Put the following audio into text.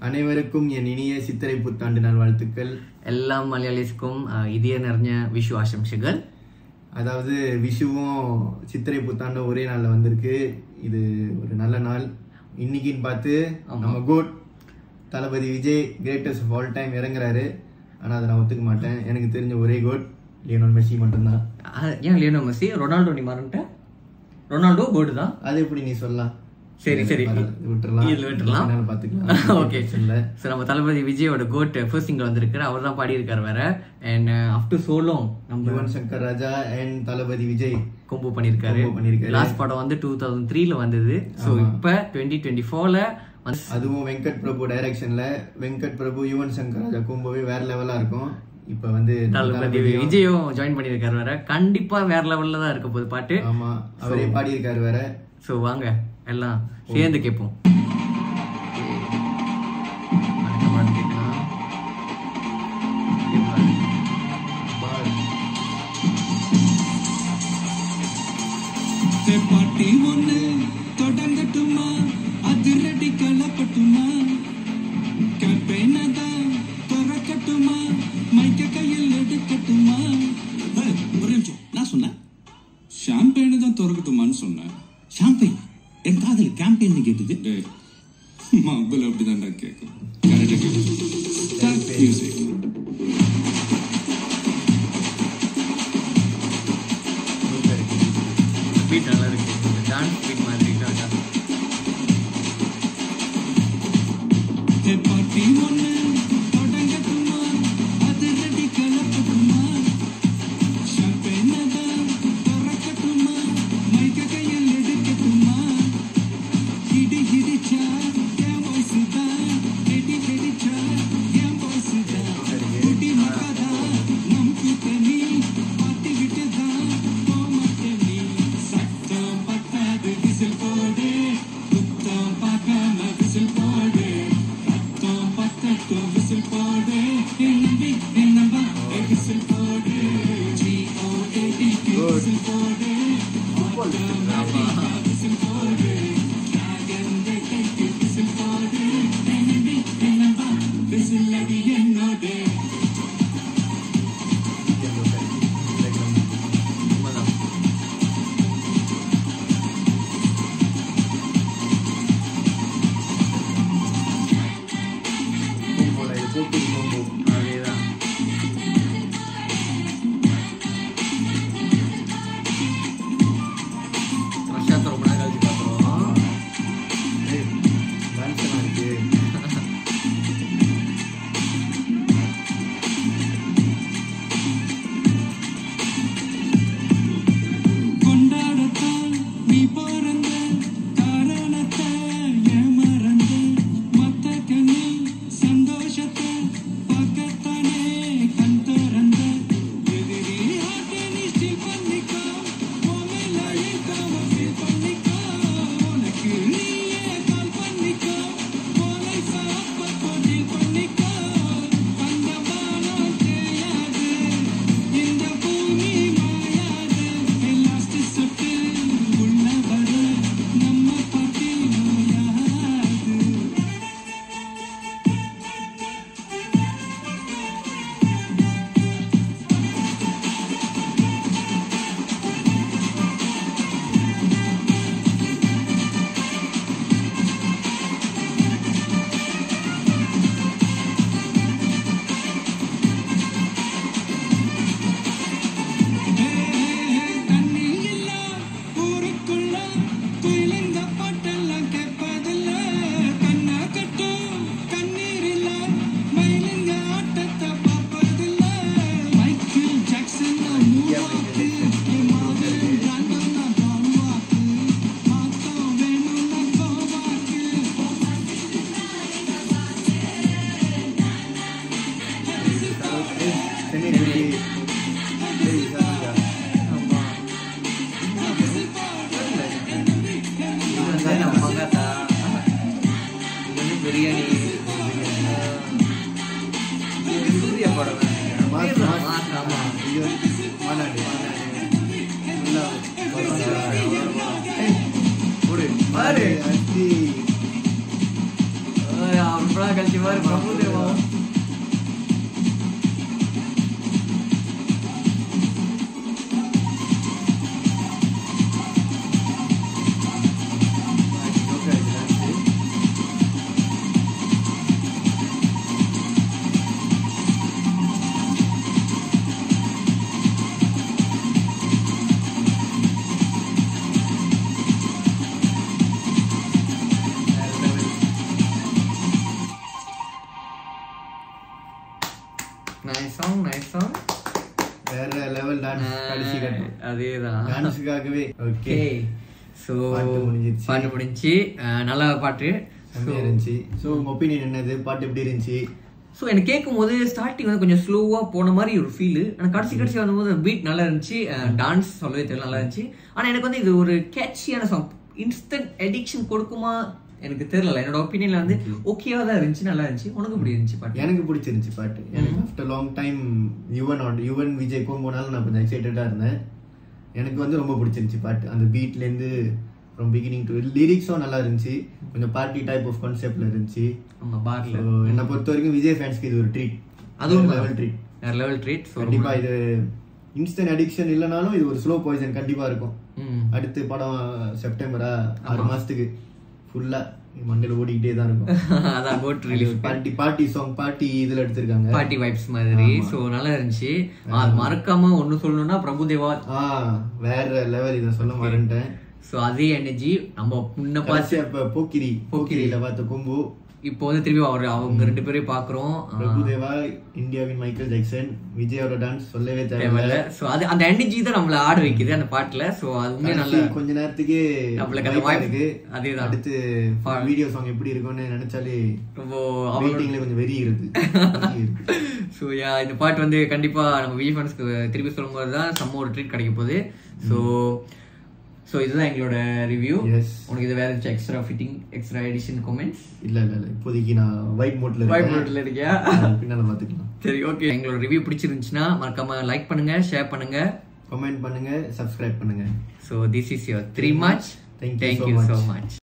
அனைவருக்கும் என் இனிய சித்திரை புத்தாண்டு நல்வாழ்த்துக்கள் எல்லா மலையாளிஸ்க்கும் அஹ், இதய நிறைஞ்ச விஷு ஆசம்சைகள் அதாவது விஷுவும் சித்திரை புத்தாண்டும் ஒரே நாள்ல வந்திருக்கு இது ஒரு நல்ல நாள் இன்னைக்குன்னு பார்த்து நம்ம code Thalapathy Vijay greatest of all time இறங்குறாரு ஆனா அதை நான் ஒத்துக்க மாட்டேன் எனக்கு தெரிஞ்ச ஒரே கோட் லியோனல் மெஸ்ஸி மட்டும்தான் அஹ், ஏன் லியோனோ மெஸ்ஸி ரொனால்டோ நீ மறந்துட்ட ரொனால்டோ கோடு தான் அது எப்படி நீ சொல்லலாம் சரி சரி பரவாயில்ல, விட்டுறலாம் இதுல விட்டுறலாம் என்னால பாத்துக்கலாம் ஓகே இல்ல ஸோ நம்ம தளபதி விஜயோட கோட் ஃபர்ஸ்ட் சிங்கிள் வந்திருக்காரு அவர் தான் பாடியிருக்காரு வேற அண்ட் அப் டு சோலும் நம்ம யுவன் சங்கர் ராஜா அண்ட் தளபதி விஜய் கொம்பு பண்ணியிருக்காரு combo பண்ணியிருக்காரு. லாஸ்ட் படம் வந்து டூ தௌசண்ட் த்ரீல வந்தது ஸோ இப்போ டுவெண்ட்டி டுவெண்ட்டி ஃபோர்ல வந்து அதுவும் வெங்கட் பிரபு டைரக்ஷன்ல வெங்கட் பிரபு யுவன் சங்கர் ராஜா கும்பவே வேற லெவலா இருக்கும் இப்ப வந்து தளபதி விஜயும் ஜாயின் பண்ணியிருக்காரு வேற கண்டிப்பா வேற லெவல்ல தான் இருக்க போகுது பாட்டு ஆமா அவரே பாடியிருக்காரு வேற ஸோ வாங்க எல்லாம் சேர்ந்து கேட்போம் அடுத்த பாட்டு கேட்கலாம். பாட்டி ஒண்ணு தொடங்கட்டுமா அதிரடி கலப்பட்டுமா கேம்பெயின தான் திறக்கட்டுமா மைக்க கையில் எடுக்கட்டுமா ஏய், ஒரு நிமிஷம் நான் சொன்னேன் ஷாம்பெயினை தான் திறக்கட்டுமான்னு சொன்னேன் ஷாம்பெயின் என் காதல் கேம்பெயின் கேட்டது டேய் மப்பிள் அப்படிதான்டா கேட்கும் கரெக்டாக கேட்டு ஸ்டார்ட் மியூசிக் பீட் நல்லா இருக்கு டான்ஸ் பீட் மாதிரி இருக்கு அதான். பாட்டி ஒண்ணு தொடங்கட்டுமா அதிரடி கலப்பட்டுமா ஷாம்பெயினை தான் திறக்கட்டுமா மைக்க கையில் எடுக்கட்டுமா இடி இடிச்சா என் வாய்ஸ் தான் இடி இடிச்சா என் வாய்ஸ் தான் குடி மகாதா நம் கூட்டணி பாட்டி விட்டு தான் போமாட்டே நீ சத்தம் பத்தாது விசில் போடு குத்தம் பார்க்காம விசில் போடு ரத்தம் பத்தட்டும் ரொம்ப நாள் கழிச்சு பாரு Prabhudeva nice song nice song வேற லெவல் டான்ஸ் கடைசி கட்டம் அதேதான் டான்ஸுக்காகவே ஓகே ஓகே ஸோ பாட்டு முடிஞ்சிருச்சு. பாட்டு முடிஞ்சு நல்ல பாட்டு செம்மையா இருந்துச்சு ஸோ உங்க ஒப்பீனியன் என்னது பாட்டு எப்படி இருந்துச்சு ஸோ எனக்கு கேட்கும் போது ஸ்டார்டிங் வந்து கொஞ்சம் ஸ்லோவாக போன மாதிரி ஒரு ஃபீல் ஆனால் கடைசி கடைசி வரும்போது பீட் நல்லா இருந்துச்சு டான்ஸ் சொல்லவே தெரியல நல்லா இருந்துச்சு ஆனால் எனக்கு வந்து இது ஒரு கேட்சியான சாங் இன்ஸ்டன்ட் எடிக்ஷன் கொடுக்குமா எனக்கு தெரியல என்னோட ஒப்பீனியன்ல வந்து ஓகேவா தான் இருந்துச்சு நல்லா இருந்துச்சு உனக்கு எப்படி இருந்துச்சு பாட்டு எனக்கு பிடிச்சிருந்துச்சு பாட்டு எனக்கு after long time Yuvan Yuvan Vijay போனாலும் நான் கொஞ்சம் எக்ஸைட்டடாக இருந்தேன் எனக்கு வந்து ரொம்ப பிடிச்சிருந்துச்சு பாட்டு அந்த பீட்லேருந்து ஃப்ரம் பிகினிங் டு லிரிக்ஸும் நல்லா இருந்துச்சு கொஞ்சம் பார்ட்டி டைப் ஆஃப் கான்செப்ட்ல இருந்துச்சு ஆமா பார்ல So, என்னை பொறுத்த வரைக்கும் விஜய் ஃபேன்ஸ்க்கு இது ஒரு ட்ரீட் அதுவும் லெவல் ட்ரீட் வேற லெவல் ட்ரீட் ஸோ கண்டிப்பா இது இன்ஸ்டன்ட் அடிக்ஷன் இல்லைனாலும் இது ஒரு ஸ்லோ பாய்சன் கண்டிப்பா இருக்கும் ம் அடுத்து படம் செப்டம்பரா ஆறு மாசத்துக்கு ஃபுல்லா மண்டையில ஓடிக்கிட்டே தான் இருக்கும் அதான் code release party party song party இதுல எடுத்திருக்காங்க பார்ட்டி வைப்ஸ் மாதிரி ஸோ நல்லா இருந்துச்சு அது மறக்காம ஒன்னு சொல்லணும்னா பிரபுதேவா ஆ வேற லெவல் இதை சொல்ல மறந்துட்டேன் ஸோ அதே எனர்ஜி நம்ம முன்ன பார்த்து கடைசியா இப்ப போக்கிரி போக்கிரியில பார்த்த கொம்பு இப்போ வந்து திருப்பி அவர் அவங்க ரெண்டு பேரையும் பாக்குறோம் பிரபுதேவா இந்தியாவின் மைக்கேல் ஜாக்சன் விஜயோட டான்ஸ் சொல்லவே தேவையில்ல ஸோ அது அந்த எனர்ஜி தான் நம்மள ஆட வைக்குது அந்த பாட்டுல ஸோ அதுவுமே நல்ல கடைசி கொஞ்ச நேரத்துக்கு நம்மளுக்கு அந்த vibe vibe இருக்கு அதேதான். அடுத்து வீடியோ சாங் எப்படி இருக்கும்னு நினைச்சாலே ரொம்ப வெயிட்டிங்ல கொஞ்சம் வெறி இருக்கு வெறி இருக்கு ஸோ யா இந்த பாட்டு வந்து கண்டிப்பா நம்ம வி ஃபன்ஸ்க்கு திருப்பி சொல்லும்போது தான் செம்ம ஒரு ட்ரீட் கிடைக்க போகுது ஸோ ஸோ இதுதான் எங்களோட ரிவ்யூ Yes. உனக்கு இது வேற ஏதாச்சும் extra fitting extra edition comments இல்ல இல்ல இல்ல இப்போதைக்கு நான் ஒயிட் மோட்ல வைப் இருக்கேன் நோட்ல இருக்கியா அது பின்னால பாத்துக்கலாம் சரி ஓகே எங்களோட ரிவ்யூ பிடிச்சிருந்துச்சுன்னா மறக்காம லைக் பண்ணுங்க ஷேர் பண்ணுங்க கமெண்ட் பண்ணுங்க சப்ஸ்கிரைப் பண்ணுங்க so this is your three much Thank you so thank you so much. Much